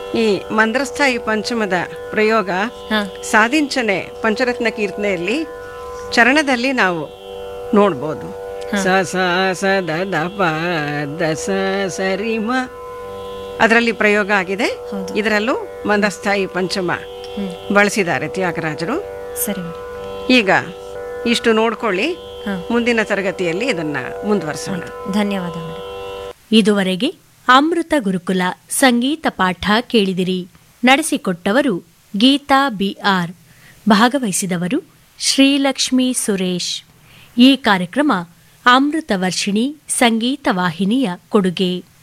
ಈ ಮಂದ್ರಸ್ಥಾಯಿ ಪಂಚಮದ ಪ್ರಯೋಗ ಹಾ ಸಾಧಿಂಚನೆ ಪಂಚರತ್ನ ಕೀರ್ತನೆಯಲ್ಲಿ ಚರಣದಲ್ಲಿ ನಾವು ನೋಡ್ಬೋದು ಸ ಸ ಸ ದ ದ ಪ ದ ಸ ಸರಿ ಮ ಅದರಲ್ಲಿ ಪ್ರಯೋಗ ಆಗಿದೆ ಹೌದು. ಇದರಲ್ಲೂ ಮಂದಸ್ಥಾಯಿ ಪಂಚಮ ಹ್ಮ್ ಬಳಸಿದ್ದಾರೆ ತ್ಯಾಗರಾಜರು ಸರಿ ಮೇಡಮ್ ಈಗ ಇಷ್ಟು ನೋಡ್ಕೊಳ್ಳಿ ಹಾ ಮುಂದಿನ ತರಗತಿಯಲ್ಲಿ ಇದನ್ನ ಮುಂದುವರಿಸೋಣ ಧನ್ಯವಾದ ಮೇಡಮ್ ಇದುವರೆಗೆ ಅಮೃತ ಗುರುಕುಲ ಸಂಗೀತ ಪಾಠ ಕೇಳಿದಿರಿ ನಡೆಸಿಕೊಟ್ಟವರು ಗೀತಾ ಬಿಆರ್ ಭಾಗವಹಿಸಿದವರು ಶ್ರೀಲಕ್ಷ್ಮಿ ಸುರೇಶ್ ಈ ಕಾರ್ಯಕ್ರಮ ಅಮೃತ ವರ್ಷಿಣಿ ಸಂಗೀತ ವಾಹಿನಿಯ ಕೊಡುಗೆ